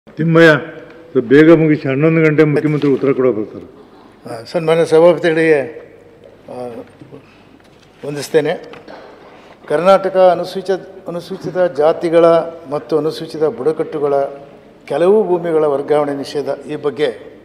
ತಿಮ್ಮಯ್ಯ ಸ್ವಲ್ಪ ಬೇಗ ಮುಗಿಸಿ ಹನ್ನೊಂದು ಗಂಟೆ ಮುಖ್ಯಮಂತ್ರಿ ಉತ್ತರ ಕೊಡೋ ಬರ್ತಾರೆ ಆ, ಸನ್ಮಾನ್ಯ ಸಭಾಪತಿಗಳಿಗೆ ಆ, ವಂದಿಸ್ತೇನೆ ಕರ್ನಾಟಕ ಅನುಸೂಚಿತ ಅನುಸೂಚಿತ ಜಾತಿಗಳ ಮತ್ತು ಅನುಸೂಚಿತ ಬುಡಕಟ್ಟುಗಳ ಕೆಲವು ಭೂಮಿಗಳ ವರ್ಗಾವಣೆ ನಿಷೇಧ ಈ ಬಗ್ಗೆ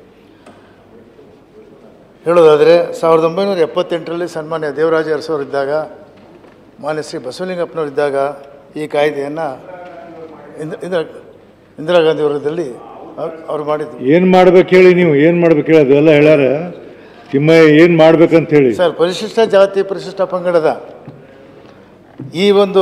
ಹೇಳೋದಾದರೆ ಸಾವಿರದ ಒಂಬೈನೂರ ಎಪ್ಪತ್ತೆಂಟರಲ್ಲಿ ಸನ್ಮಾನ್ಯ ದೇವರಾಜ ಅರಸವರಿದ್ದಾಗ ಮಾನ್ಯ ಶ್ರೀ ಬಸವಲಿಂಗಪ್ಪನವರಿದ್ದಾಗ ಈ ಕಾಯ್ದೆಯನ್ನು ಇಂದ ಇಂದಿರಾ ಇಂದಿರಾ ಗಾಂಧಿ ವರದಲ್ಲಿ ಅವ್ರು ಮಾಡಿದ್ರು ಏನು ಮಾಡ್ಬೇಕು ಹೇಳಿ ನೀವು ಏನು ಮಾಡ್ಬೇಕು ಹೇಳಿ ಅದೆಲ್ಲ ಹೇಳ್ಯಾರ ತಿಮ್ಮಯ್ಯ ಏನು ಮಾಡ್ಬೇಕಂತ ಹೇಳಿ ಸರ್ ಪರಿಶಿಷ್ಟ ಜಾತಿ ಪರಿಶಿಷ್ಟ ಪಂಗಡದ ಈ ಒಂದು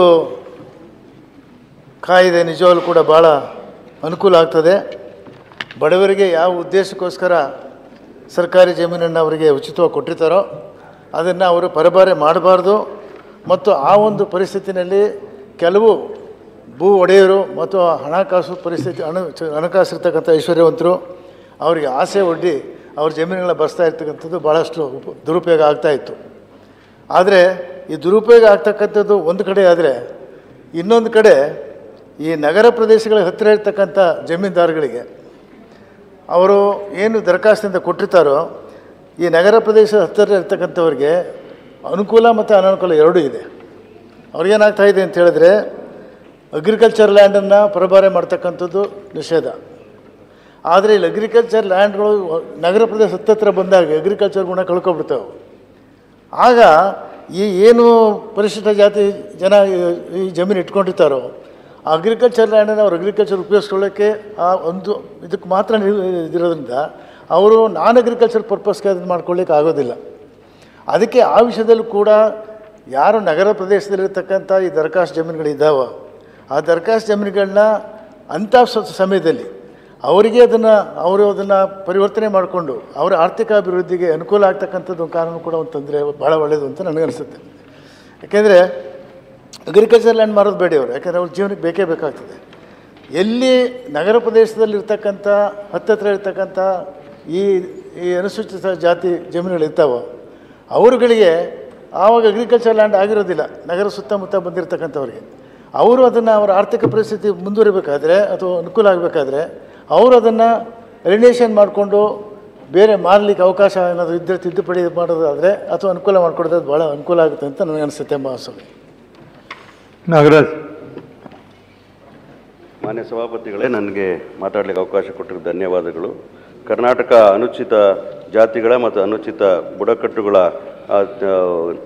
ಕಾಯ್ದೆ ನಿಜವಾಗ್ಲೂ ಕೂಡ ಭಾಳ ಅನುಕೂಲ ಆಗ್ತದೆ ಬಡವರಿಗೆ ಯಾವ ಉದ್ದೇಶಕ್ಕೋಸ್ಕರ ಸರ್ಕಾರಿ ಜಮೀನನ್ನು ಅವರಿಗೆ ಉಚಿತವಾಗಿ ಕೊಟ್ಟಿರ್ತಾರೋ ಅದನ್ನು ಅವರು ಪರಬಾರೆ ಮಾಡಬಾರ್ದು ಮತ್ತು ಆ ಒಂದು ಪರಿಸ್ಥಿತಿನಲ್ಲಿ ಕೆಲವು ಭೂ ಒಡೆಯರು ಮತ್ತು ಹಣಕಾಸು ಪರಿಸ್ಥಿತಿ ಹಣ ಹಣಕಾಸು ಇರ್ತಕ್ಕಂಥ ಐಶ್ವರ್ಯವಂತರು ಅವರಿಗೆ ಆಸೆ ಒಡ್ಡಿ ಅವ್ರ ಜಮೀನುಗಳ ಬಸ್ತಾ ಇರ್ತಕ್ಕಂಥದ್ದು ಭಾಳಷ್ಟು ಉಪ ದುರುಪಯೋಗ ಆಗ್ತಾಯಿತ್ತು ಆದರೆ ಈ ದುರುಪಯೋಗ ಆಗ್ತಕ್ಕಂಥದ್ದು ಒಂದು ಕಡೆ ಆದರೆ ಇನ್ನೊಂದು ಕಡೆ ಈ ನಗರ ಪ್ರದೇಶಗಳ ಹತ್ತಿರ ಇರ್ತಕ್ಕಂಥ ಜಮೀನ್ದಾರುಗಳಿಗೆ ಅವರು ಏನು ದರಖಾಸ್ತಿಂದ ಕೊಟ್ಟಿರ್ತಾರೋ ಈ ನಗರ ಪ್ರದೇಶದ ಹತ್ತಿರ ಇರ್ತಕ್ಕಂಥವ್ರಿಗೆ ಅನುಕೂಲ ಮತ್ತು ಅನಾನುಕೂಲ ಎರಡೂ ಇದೆ ಅವ್ರಿಗೇನಾಗ್ತಾ ಇದೆ ಅಂತ ಹೇಳಿದ್ರೆ ಅಗ್ರಿಕಲ್ಚರ್ ಲ್ಯಾಂಡನ್ನು ಪರಬಾರೆ ಮಾಡ್ತಕ್ಕಂಥದ್ದು ನಿಷೇಧ ಆದರೆ ಇಲ್ಲಿ ಅಗ್ರಿಕಲ್ಚರ್ ಲ್ಯಾಂಡ್ಗಳು ನಗರ ಪ್ರದೇಶ ಹತ್ತತ್ರ ಬಂದಾಗ ಅಗ್ರಿಕಲ್ಚರ್ ಗುಣ ಕಳ್ಕೊಬಿಡ್ತಾವೆ ಆಗ ಈ ಏನು ಪರಿಶಿಷ್ಟ ಜಾತಿ ಜನ ಈ- ಈ ಜಮೀನು ಇಟ್ಕೊಂಡಿರ್ತಾರೋ ಆ ಅಗ್ರಿಕಲ್ಚರ್ ಲ್ಯಾಂಡನ್ನು ಅವ್ರು ಅಗ್ರಿಕಲ್ಚರ್ ಉಪಯೋಗಿಸ್ಕೊಳ್ಳೋಕ್ಕೆ ಆ ಒಂದು ಇದಕ್ಕೆ ಮಾತ್ರ ನೀವು ಇದಿರೋದ್ರಿಂದ ಅವರು ನಾನ್ ಅಗ್ರಿಕಲ್ಚರ್ ಪರ್ಪಸ್ಗೆ ಅದನ್ನು ಮಾಡ್ಕೊಳ್ಳಿಕ್ಕೆ ಆಗೋದಿಲ್ಲ ಅದಕ್ಕೆ ಆ ವಿಷಯದಲ್ಲೂ ಕೂಡ ಯಾರು ನಗರ ಪ್ರದೇಶದಲ್ಲಿರ್ತಕ್ಕಂಥ ಈ ದರಖಾಸ್ತು ಜಮೀನುಗಳಿದ್ದಾವೋ ಆ ದರಖಾಸ್ತು ಜಮೀನುಗಳನ್ನ ಅಂಥ ಸ- ಸಮಯದಲ್ಲಿ ಅವರಿಗೆ ಅದನ್ನು ಅವರು ಅದನ್ನು ಪರಿವರ್ತನೆ ಮಾಡಿಕೊಂಡು ಅವರ ಆರ್ಥಿಕ ಅಭಿವೃದ್ಧಿಗೆ ಅನುಕೂಲ ಆಗ್ತಕ್ಕಂಥದ್ದು ಒಂದು ಕಾನೂನು ಕೂಡ ಒಂದು ತಂದರೆ ಭಾಳ ಒಳ್ಳೆಯದು ಅಂತ ನನಗನ್ನಿಸುತ್ತೆ ಯಾಕೆಂದರೆ ಅಗ್ರಿಕಲ್ಚರ್ ಲ್ಯಾಂಡ್ ಮಾರೋದು ಬೇಡಿ ಅವರು ಯಾಕೆಂದರೆ ಅವ್ರ ಜೀವನಕ್ಕೆ ಬೇಕೇ ಬೇಕಾಗ್ತದೆ ಎಲ್ಲಿ ನಗರ ಪ್ರದೇಶದಲ್ಲಿರ್ತಕ್ಕಂಥ ಹತ್ತತ್ರ ಇರ್ತಕ್ಕಂಥ ಈ ಈ ಅನುಸೂಚಿತ ಜಾತಿ ಜಮೀನುಗಳು ಇರ್ತಾವೋ ಅವರುಗಳಿಗೆ ಆವಾಗ ಅಗ್ರಿಕಲ್ಚರ್ ಲ್ಯಾಂಡ್ ಆಗಿರೋದಿಲ್ಲ ನಗರ ಸುತ್ತಮುತ್ತ ಬಂದಿರತಕ್ಕಂಥವ್ರಿಗೆ ಅವರು ಅದನ್ನು ಅವರ ಆರ್ಥಿಕ ಪರಿಸ್ಥಿತಿ ಮುಂದುವರಿಬೇಕಾದ್ರೆ ಅಥವಾ ಅನುಕೂಲ ಆಗಬೇಕಾದ್ರೆ ಅವರು ಅದನ್ನು ಎಲಿನೇಷನ್ ಮಾಡಿಕೊಂಡು ಬೇರೆ ಮಾರಲಿಕ್ಕೆ ಅವಕಾಶ ಏನಾದರೂ ಇದ್ದರೆ ತಿದ್ದುಪಡಿ ಮಾಡೋದಾದರೆ ಅಥವಾ ಅನುಕೂಲ ಮಾಡಿಕೊಡೋದು ಭಾಳ ಅನುಕೂಲ ಆಗುತ್ತೆ ಅಂತ ನನಗೆ ಅನಿಸುತ್ತೆ ಮಹಾಸ್ವಾಮಿ ನಾಗರಾಜ್ ಮಾನ್ಯ ಸಭಾಪತಿಗಳೇ ನನಗೆ ಮಾತಾಡಲಿಕ್ಕೆ ಅವಕಾಶ ಕೊಟ್ಟಿರೋ ಧನ್ಯವಾದಗಳು ಕರ್ನಾಟಕ ಅನುಚಿತ ಜಾತಿಗಳ ಮತ್ತು ಅನುಚಿತ ಬುಡಕಟ್ಟುಗಳ ಆ, ತ-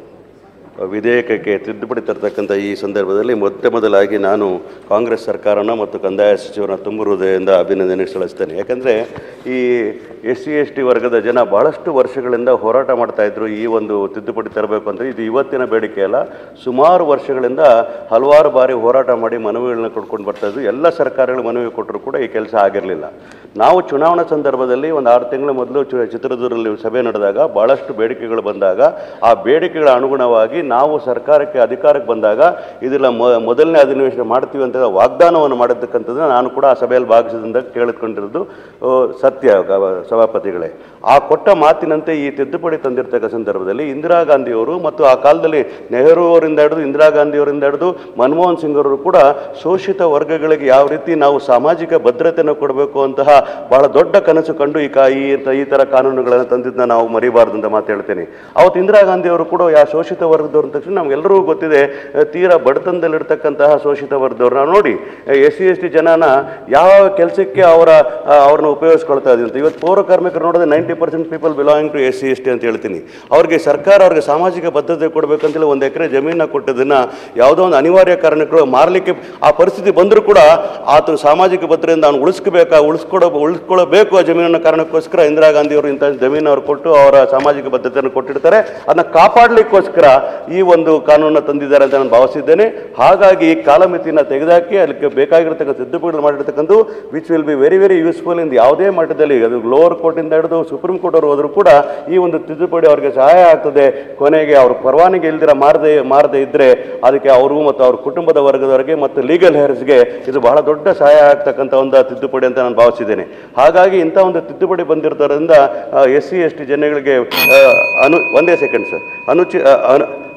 ವಿಧೇಯಕಕ್ಕೆ ತಿದ್ದುಪಡಿ ತರ್ತಕ್ಕಂಥ ಈ ಸಂದರ್ಭದಲ್ಲಿ ಮೊಟ್ಟ ಮೊದಲಾಗಿ ನಾನು ಕಾಂಗ್ರೆಸ್ ಸರ್ಕಾರನ ಮತ್ತು ಕಂದಾಯ ಸಚಿವರನ್ನ ತುಂಬ ಹೃದಯದಿಂದ ಅಭಿನಂದನೆ ಸಲ್ಲಿಸ್ತೇನೆ ಯಾಕಂದರೆ ಈ ಎಸ್ ಸಿ ಎಸ್ ಟಿ ವರ್ಗದ ಜನ ಭಾಳಷ್ಟು ವರ್ಷಗಳಿಂದ ಹೋರಾಟ ಮಾಡ್ತಾ ಇದ್ರು ಈ ಒಂದು ತಿದ್ದುಪಡಿ ತರಬೇಕು ಅಂತ ಇದು ಇವತ್ತಿನ ಬೇಡಿಕೆ ಅಲ್ಲ ಸುಮಾರು ವರ್ಷಗಳಿಂದ ಹಲವಾರು ಬಾರಿ ಹೋರಾಟ ಮಾಡಿ ಮನವಿಗಳನ್ನ ಕೊಡ್ಕೊಂಡು ಬರ್ತಾ ಇದ್ವು ಎಲ್ಲ ಸರ್ಕಾರಗಳು ಮನವಿ ಕೊಟ್ಟರು ಕೂಡ ಈ ಕೆಲಸ ಆಗಿರಲಿಲ್ಲ ನಾವು ಚುನಾವಣಾ ಸಂದರ್ಭದಲ್ಲಿ ಒಂದು ಆರು ತಿಂಗಳ ಮೊದಲು ಚು ಚಿತ್ರದುರ್ಗದಲ್ಲಿ ಸಭೆ ನಡೆದಾಗ ಭಾಳಷ್ಟು ಬೇಡಿಕೆಗಳು ಬಂದಾಗ ಆ ಬೇಡಿಕೆಗಳ ಅನುಗುಣವಾಗಿ ನಾವು ಸರ್ಕಾರಕ್ಕೆ ಅಧಿಕಾರಕ್ಕೆ ಬಂದಾಗ ಇದೆಲ್ಲ ಮೊ ಮೊದಲನೇ ಅಧಿವೇಶನ ಮಾಡ್ತೀವಿ ಅಂತ ವಾಗ್ದಾನವನ್ನು ಮಾಡಿರ್ತಕ್ಕಂಥದ್ದನ್ನ ನಾನು ಕೂಡ ಆ ಸಭೆಯಲ್ಲಿ ಭಾಗವಹಿಸಿದಿಂದ ಕೇಳಿಕೊಂಡಿರೋದು ಆ, ಸತ್ಯ ಗ- ಸಭಾಪತಿಗಳೇ ಆ ಕೊಟ್ಟ ಮಾತಿನಂತೆ ಈ ತಿದ್ದುಪಡಿ ತಂದಿರ್ತಕ್ಕ ಸಂದರ್ಭದಲ್ಲಿ ಇಂದಿರಾ ಗಾಂಧಿಯವರು ಮತ್ತು ಆ ಕಾಲದಲ್ಲಿ ನೆಹರು ಅವರಿಂದ ಹಿಡಿದು ಇಂದಿರಾ ಗಾಂಧಿಯವರಿಂದ ಹಿಡಿದು ಮನಮೋಹನ್ ಸಿಂಗ್ ಅವರು ಕೂಡ ಶೋಷಿತ ವರ್ಗಗಳಿಗೆ ಯಾವ ರೀತಿ ನಾವು ಸಾಮಾಜಿಕ ಭದ್ರತೆಯನ್ನು ಕೊಡಬೇಕು ಅಂತಹ ಬಹಳ ದೊಡ್ಡ ಕನಸು ಕಂಡು ಈ ಕಾ ಈ ಈ ಥರ ಕಾನೂನುಗಳನ್ನು ತಂದಿದ್ದನ್ನ ನಾವು ಮರಿಬಾರ್ದು ಅಂತ ಮಾತು ಹೇಳ್ತೇನೆ ಅವತ್ತು ಇಂದಿರಾ ಗಾಂಧಿಯವರು ಕೂಡ ಯಾ ಶೋಷಿತ ವರ್ಗದವ್ರು ಅಂದ ತಕ್ಷಣ ನಮ್ಗೆಲ್ಲರಿಗೂ ಗೊತ್ತಿದೆ ಅಹ್, ತೀರಾ ಬಡತನದಲ್ಲಿರ್ತಕ್ಕಂತಹ ಶೋಷಿತ ವರ್ಗದವ್ರು ನಾವು ನೋಡಿ ಎಸ್ ಸಿ ಎಸ್ ಟಿ ಜನನ ಯಾವ ಕೆಲಸಕ್ಕೆ ಅವರ ಆ, ಅವ್ರನ್ನ ಉಪಯೋಗಿಸ್ಕೊಳ್ತಾ ಇದ್ದೀವಿ ಅಂತ ಇವತ್ತು ಪೌರ ಕಾರ್ಮಿಕರು ನೋಡಿದ್ರೆ ninety percent people belong to S C S T ಅಂತ ಹೇಳ್ತೀನಿ ಅವ್ರಿಗೆ ಸರ್ಕಾರ ಅವ್ರಿಗೆ ಸಾಮಾಜಿಕ ಭದ್ರತೆ ಕೊಡಬೇಕಂತೇಳಿ ಒಂದು ಎಕರೆ ಜಮೀನ ಕೊಟ್ಟದನ್ನ ಯಾವುದೋ ಒಂದು ಅನಿವಾರ್ಯ ಕಾರಣಕ್ಕೂ ಮಾರಲಿಕ್ಕೆ ಆ ಪರಿಸ್ಥಿತಿ ಬಂದರೂ ಕೂಡ ಆತನ ಸಾಮಾಜಿಕ ಭದ್ರತೆಯಿಂದ ಅವನು ಉಳಿಸ್ಕೋಬೇಕಾ ಉಳಿಸ್ಕೊಡೋ ಉಳಿಸ್ಕೊಳ್ಳಬೇಕು ಆ ಜಮೀನನ್ನ ಕಾರಣಕ್ಕೋಸ್ಕರ ಇಂದಿರಾ ಗಾಂಧಿ ಅವರು ಇಂಥ ಜಮೀನು ಅವ್ರು ಕೊಟ್ಟು ಅವರ ಸಾಮಾಜಿಕ ಭದ್ರತೆಯನ್ನು ಕೊಟ್ಟಿರ್ತಾರೆ ಅದನ್ನ ಕಾಪಾಡಲಿಕ್ಕೋಸ್ಕರ ಈ ಒಂದು ಕಾನೂನನ್ನು ತಂದಿದ್ದಾರೆ ಅಂತ ನಾನು ಭಾವಿಸಿದ್ದೇನೆ ಹಾಗಾಗಿ ಈ ಕಾಲಮಿತಿನ ತೆಗೆದಾಕಿ ಅದಕ್ಕೆ ಬೇಕಾಗಿರ್ತಕ್ಕಂಥ ತಿದ್ದುಪಡಿಗಳು ಮಾಡಿರ್ತಕ್ಕಂಥ which will be very very useful in ಯಾವುದೇ ಮಟ್ಟದಲ್ಲಿ ಅದು ಲೋವರ್ ಕೋರ್ಟಿಂದ ಹಿಡಿದು ಸುಪ್ರೀಂ ಕೋರ್ಟ್ ಅವರು ಹೋದರೂ ಕೂಡ ಈ ಒಂದು ತಿದ್ದುಪಡಿ ಅವರಿಗೆ ಸಹಾಯ ಆಗ್ತದೆ ಕೊನೆಗೆ ಅವ್ರ ಪರವಾನಗಿ ಇಲ್ದಿರ ಮಾರದೆ ಮಾರದೆ ಇದ್ದರೆ ಅದಕ್ಕೆ ಅವರು ಮತ್ತು ಅವ್ರ ಕುಟುಂಬದ ವರ್ಗದವರಿಗೆ ಮತ್ತು ಲೀಗಲ್ ಹೇರ್ಸ್ಗೆ ಇದು ಬಹಳ ದೊಡ್ಡ ಸಹಾಯ ಆಗ್ತಕ್ಕಂಥ ಒಂದು ತಿದ್ದುಪಡಿ ಅಂತ ನಾನು ಭಾವಿಸಿದ್ದೇನೆ ಹಾಗಾಗಿ ಇಂಥ ಒಂದು ತಿದ್ದುಪಡಿ ಬಂದಿರೋದ್ರಿಂದ ಎಸ್ ಸಿ ಎಸ್ ಟಿ ಜನಗಳಿಗೆ ಆ, ಅನು ಒಂದೇ ಸೆಕೆಂಡ್ ಸರ್ ಅನುಚಿ ಆ, ಅನು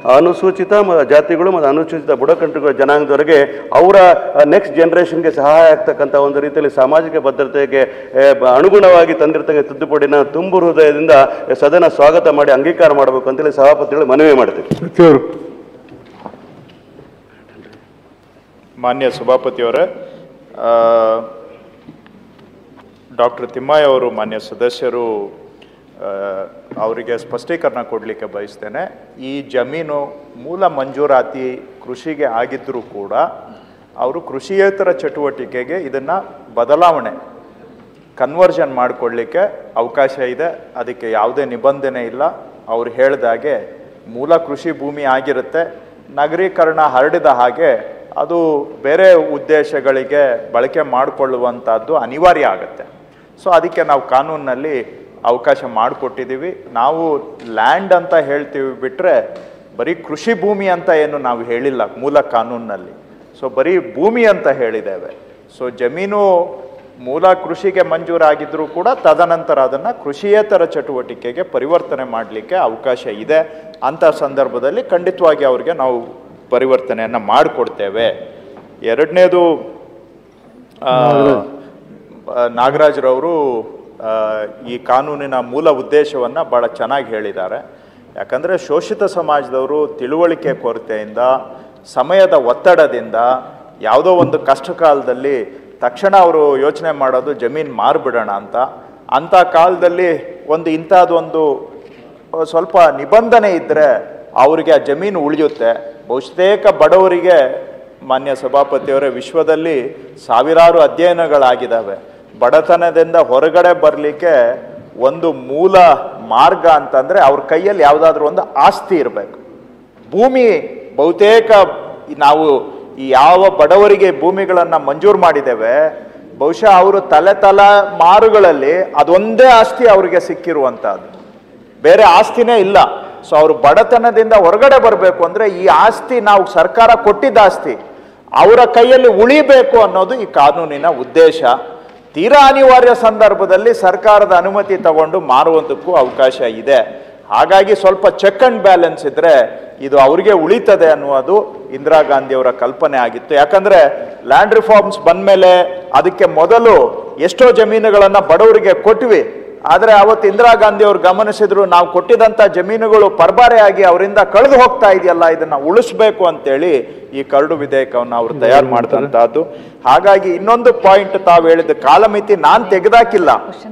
ಅನುಸೂಚಿತ ಮ- ಜಾತಿಗಳು ಮತ್ತು ಅನುಸೂಚಿತ ಬುಡಕಟ್ಟು ಜನಾಂಗದವರಿಗೆ ಅವರ ನೆಕ್ಸ್ಟ್ ಜನ್ರೇಷನ್ಗೆ ಸಹಾಯ ಆಗ್ತಕ್ಕಂಥ ಒಂದು ರೀತಿಯಲ್ಲಿ ಸಾಮಾಜಿಕ ಭದ್ರತೆಗೆ ಆ, ಬ- ಅನುಗುಣವಾಗಿ ತಂದಿರ್ತಕ್ಕಂಥ ತಿದ್ದುಪಡಿನ ತುಂಬು ಹೃದಯದಿಂದ ಸದನ ಸ್ವಾಗತ ಮಾಡಿ ಅಂಗೀಕಾರ ಮಾಡಬೇಕು ಅಂತೇಳಿ ಸಭಾಪತಿಗಳು ಮನವಿ ಮಾಡ್ತೀವಿ ಸಚಿವರು ಮಾನ್ಯ ಸಭಾಪತಿಯವರೇ ಡಾಕ್ಟರ್ ತಿಮ್ಮಯ್ಯ ಅವರು ಮಾನ್ಯ ಸದಸ್ಯರು ಆ, ಅವರಿಗೆ ಸ್ಪಷ್ಟೀಕರಣ ಕೊಡಲಿಕ್ಕೆ ಬಯಸ್ತೇನೆ ಈ ಜಮೀನು ಮೂಲ ಮಂಜೂರಾತಿ ಕೃಷಿಗೆ ಆಗಿದ್ದರೂ ಕೂಡ ಅವರು ಕೃಷಿಯೇತರ ಚಟುವಟಿಕೆಗೆ ಇದನ್ನು ಬದಲಾವಣೆ ಕನ್ವರ್ಷನ್ ಮಾಡಿಕೊಳ್ಳಿಕ್ಕೆ ಅವಕಾಶ ಇದೆ ಅದಕ್ಕೆ ಯಾವುದೇ ನಿಬಂಧನೆ ಇಲ್ಲ ಅವ್ರು ಹೇಳ್ದಾಗೆ ಮೂಲ ಕೃಷಿ ಭೂಮಿ ಆಗಿರುತ್ತೆ ನಗರೀಕರಣ ಹರಡಿದ ಹಾಗೆ ಅದು ಬೇರೆ ಉದ್ದೇಶಗಳಿಗೆ ಬಳಕೆ ಮಾಡಿಕೊಳ್ಳುವಂಥದ್ದು ಅನಿವಾರ್ಯ ಆಗುತ್ತೆ ಸೊ ಅದಕ್ಕೆ ನಾವು ಕಾನೂನಿನಲ್ಲಿ ಅವಕಾಶ ಮಾಡಿಕೊಟ್ಟಿದ್ದೀವಿ ನಾವು ಲ್ಯಾಂಡ್ ಅಂತ ಹೇಳ್ತೀವಿ ಬಿಟ್ಟರೆ ಬರೀ ಕೃಷಿ ಭೂಮಿ ಅಂತ ಏನು ನಾವು ಹೇಳಿಲ್ಲ ಮೂಲ ಕಾನೂನಿನಲ್ಲಿ ಸೊ ಬರೀ ಭೂಮಿ ಅಂತ ಹೇಳಿದ್ದೇವೆ ಸೊ ಜಮೀನು ಮೂಲ ಕೃಷಿಗೆ ಮಂಜೂರಾಗಿದ್ದರೂ ಕೂಡ ತದನಂತರ ಅದನ್ನು ಕೃಷಿಯೇತರ ಚಟುವಟಿಕೆಗೆ ಪರಿವರ್ತನೆ ಮಾಡಲಿಕ್ಕೆ ಅವಕಾಶ ಇದೆ ಅಂಥ ಸಂದರ್ಭದಲ್ಲಿ ಖಂಡಿತವಾಗಿ ಅವರಿಗೆ ನಾವು ಪರಿವರ್ತನೆಯನ್ನು ಮಾಡಿಕೊಡ್ತೇವೆ ಎರಡನೇದು ನಾಗರಾಜ್ರವರು ಆ, ಈ ಕಾನೂನಿನ ಮೂಲ ಉದ್ದೇಶವನ್ನು ಭಾಳ ಚೆನ್ನಾಗಿ ಹೇಳಿದ್ದಾರೆ ಯಾಕಂದರೆ ಶೋಷಿತ ಸಮಾಜದವರು ತಿಳುವಳಿಕೆ ಕೊರತೆಯಿಂದ ಸಮಯದ ಒತ್ತಡದಿಂದ ಯಾವುದೋ ಒಂದು ಕಷ್ಟ ಕಾಲದಲ್ಲಿ ತಕ್ಷಣ ಅವರು ಯೋಚನೆ ಮಾಡೋದು ಜಮೀನು ಮಾರ್ಬಿಡೋಣ ಅಂತ ಅಂಥ ಕಾಲದಲ್ಲಿ ಒಂದು ಇಂಥದ್ದೊಂದು ಸ್ವಲ್ಪ ನಿಬಂಧನೆ ಇದ್ದರೆ ಅವರಿಗೆ ಆ ಜಮೀನು ಉಳಿಯುತ್ತೆ ಬಹುತೇಕ ಬಡವರಿಗೆ ಮಾನ್ಯ ಸಭಾಪತಿಯವರೇ ವಿಶ್ವದಲ್ಲಿ ಸಾವಿರಾರು ಅಧ್ಯಯನಗಳಾಗಿದ್ದಾವೆ ಬಡತನದಿಂದ ಹೊರಗಡೆ ಬರಲಿಕ್ಕೆ ಒಂದು ಮೂಲ ಮಾರ್ಗ ಅಂತಂದರೆ ಅವ್ರ ಕೈಯಲ್ಲಿ ಯಾವುದಾದ್ರೂ ಒಂದು ಆಸ್ತಿ ಇರಬೇಕು ಭೂಮಿ ಬಹುತೇಕ ನಾವು ಈ ಯಾವ ಬಡವರಿಗೆ ಭೂಮಿಗಳನ್ನು ಮಂಜೂರು ಮಾಡಿದ್ದೇವೆ ಬಹುಶಃ ಅವರು ತಲೆ ತಲ ಮಾರುಗಳಲ್ಲಿ ಅದೊಂದೇ ಆಸ್ತಿ ಅವರಿಗೆ ಸಿಕ್ಕಿರುವಂಥದ್ದು ಬೇರೆ ಆಸ್ತಿನೇ ಇಲ್ಲ ಸೊ ಅವರು ಬಡತನದಿಂದ ಹೊರಗಡೆ ಬರಬೇಕು ಅಂದರೆ ಈ ಆಸ್ತಿ ನಾವು ಸರ್ಕಾರ ಕೊಟ್ಟಿದ್ದ ಆಸ್ತಿ ಅವರ ಕೈಯಲ್ಲಿ ಉಳಿಬೇಕು ಅನ್ನೋದು ಈ ಕಾನೂನಿನ ಉದ್ದೇಶ ತೀರಾ ಅನಿವಾರ್ಯ ಸಂದರ್ಭದಲ್ಲಿ ಸರ್ಕಾರದ ಅನುಮತಿ ತಗೊಂಡು ಮಾರುವುದಕ್ಕೂ ಅವಕಾಶ ಇದೆ ಹಾಗಾಗಿ ಸ್ವಲ್ಪ ಚೆಕ್ ಅಂಡ್ ಬ್ಯಾಲೆನ್ಸ್ ಇದ್ರೆ ಇದು ಅವ್ರಿಗೆ ಉಳಿತದೆ ಅನ್ನುವುದು ಇಂದಿರಾ ಗಾಂಧಿಯವರ ಕಲ್ಪನೆ ಆಗಿತ್ತು ಯಾಕಂದ್ರೆ ಲ್ಯಾಂಡ್ ರಿಫಾರ್ಮ್ಸ್ ಬಂದ್ಮೇಲೆ ಅದಕ್ಕೆ ಮೊದಲು ಎಷ್ಟೋ ಜಮೀನುಗಳನ್ನ ಬಡವರಿಗೆ ಕೊಟ್ವಿ ಆದರೆ ಅವತ್ತು ಇಂದಿರಾ ಗಾಂಧಿ ಅವರು ಗಮನಿಸಿದ್ರು ನಾವು ಕೊಟ್ಟಿದಂಥ ಜಮೀನುಗಳು ಪರಬಾರೆಯಾಗಿ ಅವರಿಂದ ಕಳೆದು ಹೋಗ್ತಾ ಇದೆಯಲ್ಲ ಇದನ್ನ ಉಳಿಸ್ಬೇಕು ಅಂತೇಳಿ ಈ ಕರಡು ವಿಧೇಯಕವನ್ನು ಅವರು ತಯಾರು ಮಾಡಿದಂತಹದ್ದು ಹಾಗಾಗಿ ಇನ್ನೊಂದು ಪಾಯಿಂಟ್ ತಾವು ಹೇಳಿದ ಕಾಲಮಿತಿ ನಾನ್ ತೆಗೆದಾಕಿಲ್ಲ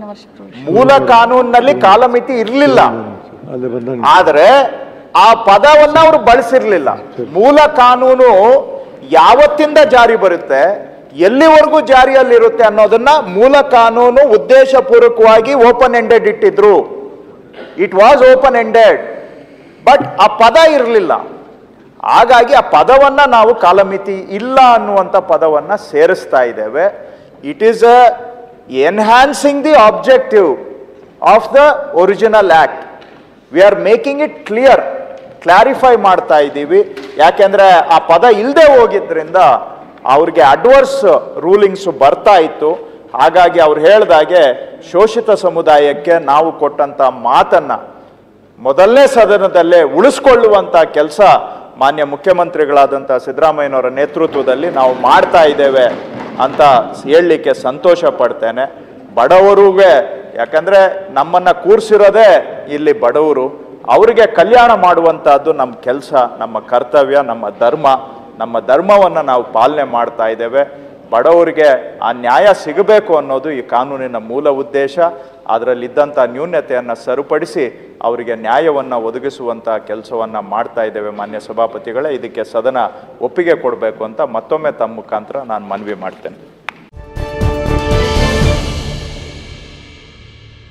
ಮೂಲ ಕಾನೂನಿನಲ್ಲಿ ಕಾಲಮಿತಿ ಇರಲಿಲ್ಲ ಅಲ್ಲಿ ಬಂದ ಆದ್ರೆ ಆ ಪದವನ್ನ ಅವರು ಬಳಸಿರ್ಲಿಲ್ಲ ಮೂಲ ಕಾನೂನು ಯಾವತ್ತಿಂದ ಜಾರಿ ಬರುತ್ತೆ ಎಲ್ಲಿವರೆಗೂ ಜಾರಿಯಲ್ಲಿರುತ್ತೆ ಅನ್ನೋದನ್ನ ಮೂಲ ಕಾನೂನು ಉದ್ದೇಶಪೂರ್ವಕವಾಗಿ ಓಪನ್ ಎಂಡೆಡ್ ಇಟ್ಟಿದ್ರು it was open ended but ಆ ಪದ ಇರಲಿಲ್ಲ ಹಾಗಾಗಿ ಆ ಪದವನ್ನ ನಾವು ಕಾಲಮಿತಿ ಇಲ್ಲ ಅನ್ನುವಂಥ ಪದವನ್ನ ಸೇರಿಸ್ತಾ ಇದ್ದೇವೆ it is a enhancing the objective of the original act we are making it clear clarify ಮಾಡ್ತಾ ಇದ್ದೀವಿ ಯಾಕೆಂದ್ರೆ ಆ ಪದ ಇಲ್ಲದೆ ಹೋಗಿದ್ರಿಂದ ಅವ್ರಿಗೆ ಅಡ್ವರ್ಸ್ ರೂಲಿಂಗ್ಸ್ ಬರ್ತಾ ಇತ್ತು ಹಾಗಾಗಿ ಅವ್ರು ಹೇಳ್ದಾಗೆ ಶೋಷಿತ ಸಮುದಾಯಕ್ಕೆ ನಾವು ಕೊಟ್ಟಂತ ಮಾತನ್ನ ಮೊದಲನೇ ಸದನದಲ್ಲೇ ಉಳಿಸ್ಕೊಳ್ಳುವಂತ ಕೆಲಸ ಮಾನ್ಯ ಮುಖ್ಯಮಂತ್ರಿಗಳಾದಂಥ ಸಿದ್ದರಾಮಯ್ಯನವರ ನೇತೃತ್ವದಲ್ಲಿ ನಾವು ಮಾಡ್ತಾ ಇದ್ದೇವೆ ಅಂತ ಹೇಳಲಿಕ್ಕೆ ಸಂತೋಷ ಪಡ್ತೇನೆ ಬಡವರಿಗೆ ಯಾಕಂದ್ರೆ ನಮ್ಮನ್ನ ಕೂರಿಸಿರೋದೇ ಇಲ್ಲಿ ಬಡವರು ಅವರಿಗೆ ಕಲ್ಯಾಣ ಮಾಡುವಂತಹದ್ದು ನಮ್ಮ ಕೆಲಸ ನಮ್ಮ ಕರ್ತವ್ಯ ನಮ್ಮ ಧರ್ಮ ನಮ್ಮ ಧರ್ಮವನ್ನು ನಾವು ಪಾಲನೆ ಮಾಡ್ತಾ ಇದ್ದೇವೆ ಬಡವರಿಗೆ ಆ ನ್ಯಾಯ ಸಿಗಬೇಕು ಅನ್ನೋದು ಈ ಕಾನೂನಿನ ಮೂಲ ಉದ್ದೇಶ ಅದರಲ್ಲಿದ್ದಂಥ ನ್ಯೂನ್ಯತೆಯನ್ನು ಸರಿಪಡಿಸಿ ಅವರಿಗೆ ನ್ಯಾಯವನ್ನು ಒದಗಿಸುವಂಥ ಕೆಲಸವನ್ನು ಮಾಡ್ತಾ ಇದ್ದೇವೆ ಮಾನ್ಯ ಸಭಾಪತಿಗಳೇ ಇದಕ್ಕೆ ಸದನ ಒಪ್ಪಿಗೆ ಕೊಡಬೇಕು ಅಂತ ಮತ್ತೊಮ್ಮೆ ತಮ್ಮ ಮುಖಾಂತರ ನಾನು ಮನವಿ ಮಾಡ್ತೇನೆ